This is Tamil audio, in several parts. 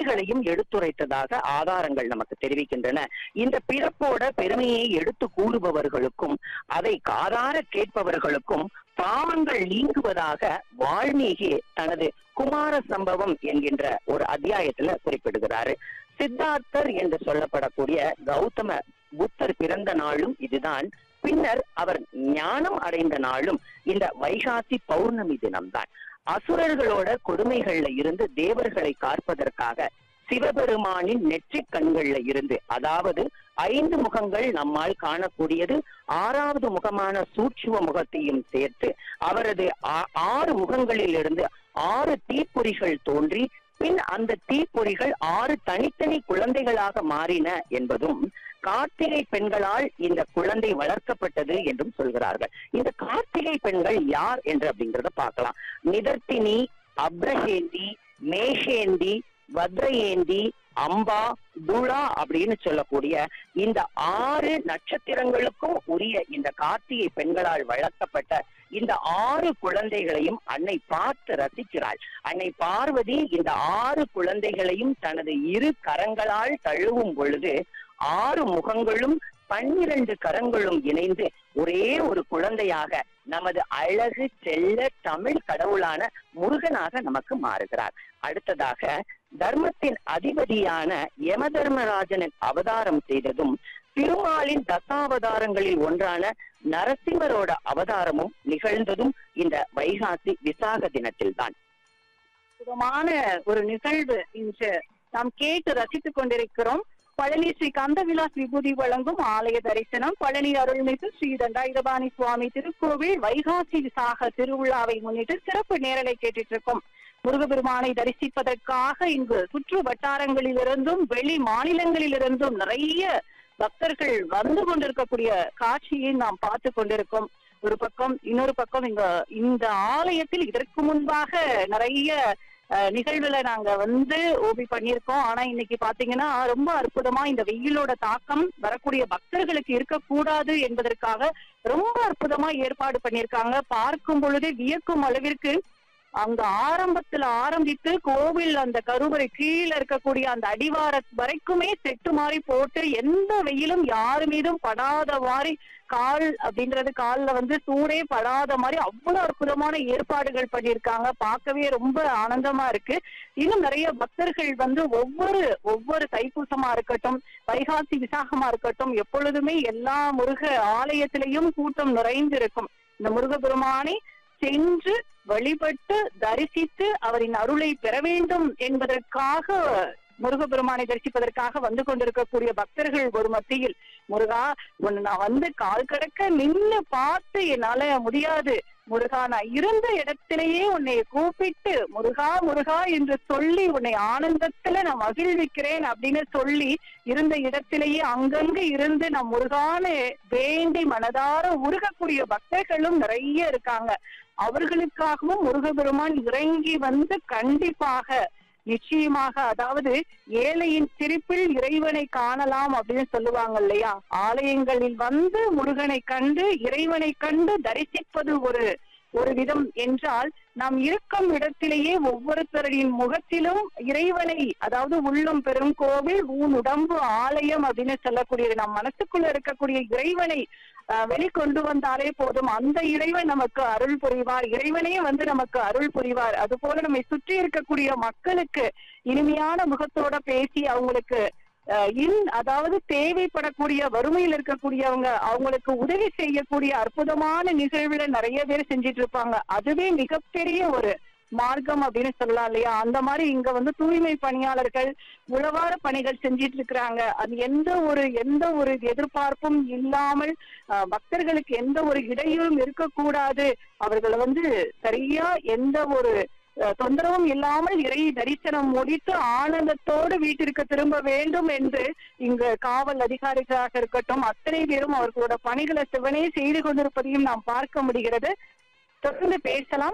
பெருமைகளையும் எடுத்துரைத்ததாக ஆதாரங்கள் நமக்கு தெரிவிக்கின்றன இந்த பிறப்போட பெருமையை எடுத்து கூறுபவர்களுக்கும் அதை காதார கேட்பவர்களுக்கும் பாவங்கள் நீங்குவதாக வால்மீகி தனது குமார சம்பவம் என்கின்ற ஒரு அத்தியாயத்துல குறிப்பிடுகிறாரு சித்தார்த்தர் என்று சொல்லப்படக்கூடிய கௌதம புத்தர் பிறந்த நாளும் இதுதான் பின்னர் அவர் ஞானம் அடைந்த நாளும் இந்த வைகாசி பௌர்ணமி தினம்தான் அசுரர்களோட கொடுமைகள்ல இருந்து தேவர்களை காப்பதற்காக சிவபெருமானின் நெற்றிக் கண்கள்ல இருந்து அதாவது ஐந்து முகங்கள் நம்மால் காணக்கூடியது ஆறாவது முகமான சூட்சும முகத்தையும் சேர்த்து அவரது ஆ- ஆறு முகங்களில் இருந்து ஆறு தீப்பொறிகள் தோன்றி பின் அந்த தீப்பொறிகள் ஆறு தனித்தனி குழந்தைகளாக மாறின என்பதும் கார்த்திகை பெண்களால் இந்த குழந்தை வளர்க்கப்பட்டது என்றும் சொல்கிறார்கள் இந்த கார்த்திகை பெண்கள் யார் என்று அப்படிங்கறத பார்க்கலாம் நிதர்த்தினி அப்ரஹேந்தி மேஷேந்தி வத்ரயேந்தி அம்பா துளா அப்படின்னு சொல்லக்கூடிய இந்த ஆறு நட்சத்திரங்களுக்கும் உரிய இந்த கார்த்திகை பெண்களால் வளர்க்கப்பட்ட இந்த ஆறு குழந்தைகளையும் அன்னை பார்த்து ரசிக்கிறாள் அன்னை பார்வதி இந்த ஆறு குழந்தைகளையும் தனது இரு கரங்களால் தழுவும் பொழுது ஆறு முகங்களும் பன்னிரண்டு கரங்களும் இணைந்து ஒரே ஒரு குழந்தையாக நமது அழகு செல்ல தமிழ் கடவுளான முருகனாக நமக்கு மாறுகிறார் அடுத்ததாக தர்மத்தின் அதிபதியான யம தர்மராஜனின் அவதாரம் செய்ததும் திருமாலின் தசாவதாரங்களில் ஒன்றான நரசிம்மரோட அவதாரமும் நிகழ்ந்ததும் இந்த வைகாசி விசாக தினத்தில்தான் அற்புதமான ஒரு நிகழ்வு இன்று நாம் கேட்டு ரசித்துக் கொண்டிருக்கிறோம் பழனி ஸ்ரீ கந்தவிலாஸ் விபூதி வழங்கும் ஆலய தரிசனம் பழனி அருள்மிகு ஸ்ரீ தண்டாயுதபாணி சுவாமி திருக்கோவில் வைகாசி விசாக திருவிழாவை முன்னிட்டு சிறப்பு நேரலை கேட்டுட்டு இருக்கோம் முருகபெருமானை தரிசிப்பதற்காக இங்கு சுற்று வட்டாரங்களிலிருந்தும் வெளி மாநிலங்களிலிருந்தும் நிறைய பக்தர்கள் வந்து கொண்டிருக்கக்கூடிய காட்சியை நாம் பார்த்து கொண்டிருக்கோம் ஒரு பக்கம் இன்னொரு பக்கம் இங்க இந்த ஆலயத்தில் இதற்கு முன்பாக நிறைய அஹ், நிகழ்வுல நாங்க வந்து ஓபி பண்ணியிருக்கோம் ஆனா இன்னைக்கு பாத்தீங்கன்னா ரொம்ப அற்புதமா இந்த வெயிலோட தாக்கம் வரக்கூடிய பக்தர்களுக்கு இருக்கக்கூடாது என்பதற்காக ரொம்ப அற்புதமா ஏற்பாடு பண்ணியிருக்காங்க பார்க்கும் பொழுதே வியக்கும் அளவிற்கு அங்க ஆரம்பத்துல ஆரம்பித்து கோவில் அந்த கருவறை கீழே இருக்கக்கூடிய அந்த அடிவார வரைக்குமே செட்டு மாதிரி போட்டு எந்த வெயிலும் யாரு மீதும் படாத மாதிரி கால் அப்படின்றது கால்ல வந்து சூடே படாத மாதிரி அவ்வளவு அற்புதமான ஏற்பாடுகள் பண்ணியிருக்காங்க பார்க்கவே ரொம்ப ஆனந்தமா இருக்கு இன்னும் நிறைய பக்தர்கள் வந்து ஒவ்வொரு ஒவ்வொரு தைப்பூசமா இருக்கட்டும் வைகாசி விசாகமா இருக்கட்டும் எப்பொழுதுமே எல்லா முருக ஆலயத்திலையும் கூட்டம் நிறைந்து இருக்கும் இந்த முருகபெருமானை சென்று வழிபட்டு தரிசித்து அவரின் அருளை பெற வேண்டும் என்பதற்காக முருகபெருமானை தரிசிப்பதற்காக வந்து கொண்டிருக்கக்கூடிய பக்தர்கள் ஒரு மத்தியில் முருகா உன்னை நான் வந்து கால் கடக்க நின்னு பார்த்து என்னால முடியாது முருகா நான் இருந்த இடத்திலேயே உன்னை கூப்பிட்டு முருகா முருகா என்று சொல்லி உன்னை ஆனந்தத்துல நான் மகிழ்விக்கிறேன் அப்படின்னு சொல்லி இருந்த இடத்திலேயே அங்கங்க இருந்து நான் முருகான்னு வேண்டி மனதார உருகக்கூடிய பக்தர்களும் நிறைய இருக்காங்க அவர்களுக்காகவும் முருகபெருமான் இறங்கி வந்து கண்டிப்பாக நிச்சயமாக அதாவது ஏழையின் சிரிப்பில் இறைவனை காணலாம் அப்படின்னு சொல்லுவாங்க இல்லையா ஆலயங்களில் வந்து முருகனை கண்டு இறைவனை கண்டு தரிசிப்பது ஒரு ஒரு விதம் என்றால் நாம் இருக்கும் இடத்திலேயே ஒவ்வொருத்தரின் முகத்திலும் இறைவனை அதாவது உள்ளம் பெரும் கோவில் ஊன் உடம்பு ஆலயம் அப்படின்னு சொல்லக்கூடியது நம் மனசுக்குள்ள இருக்கக்கூடிய இறைவனை அஹ், வெளிக்கொண்டு வந்தாலே போதும் அந்த இறைவன் நமக்கு அருள் புரிவார் இறைவனே வந்து நமக்கு அருள் புரிவார் அது போல நம்மை சுற்றி இருக்கக்கூடிய மக்களுக்கு இனிமையான முகத்தோட பேசி அவங்களுக்கு அஹ், இன் அதாவது தேவைப்படக்கூடிய வறுமையில் இருக்கக்கூடியவங்க அவங்களுக்கு உதவி செய்யக்கூடிய அற்புதமான நிகழ்வுல நிறைய பேர் செஞ்சிட்டு இருப்பாங்க அதுவே மிகப்பெரிய ஒரு மார்க்கம் அப்படின்னு சொல்லலாம் இல்லையா அந்த மாதிரி இங்க வந்து தூய்மை பணியாளர்கள் உழவார பணிகள் செஞ்சிட்டு இருக்கிறாங்க அது எந்த ஒரு எந்த ஒரு எதிர்பார்ப்பும் இல்லாமல் அஹ், பக்தர்களுக்கு எந்த ஒரு இடையூறும் இருக்கக்கூடாது அவர்களை வந்து சரியா எந்த ஒரு அஹ், தொந்தரவும் இல்லாமல் இறை தரிசனம் முடித்து ஆனந்தத்தோடு வீட்டிற்கு திரும்ப வேண்டும் என்று இங்கு காவல் அதிகாரிகளாக இருக்கட்டும் அத்தனை பேரும் அவர்களோட பணிகளை சிவனே செய்து கொண்டிருப்பதையும் நாம் பார்க்க முடிகிறது தொடர்ந்து பேசலாம்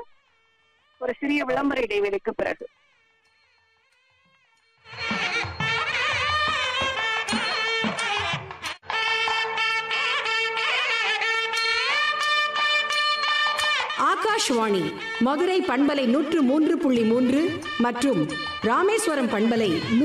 ஒரு சிறிய விளம்பர இடைவெளிக்கு பிறகு ஆகாஷ்வாணி மதுரை பண்பலை நூற்று மூன்று புள்ளி மூன்று மற்றும் ராமேஸ்வரம் பண்பலை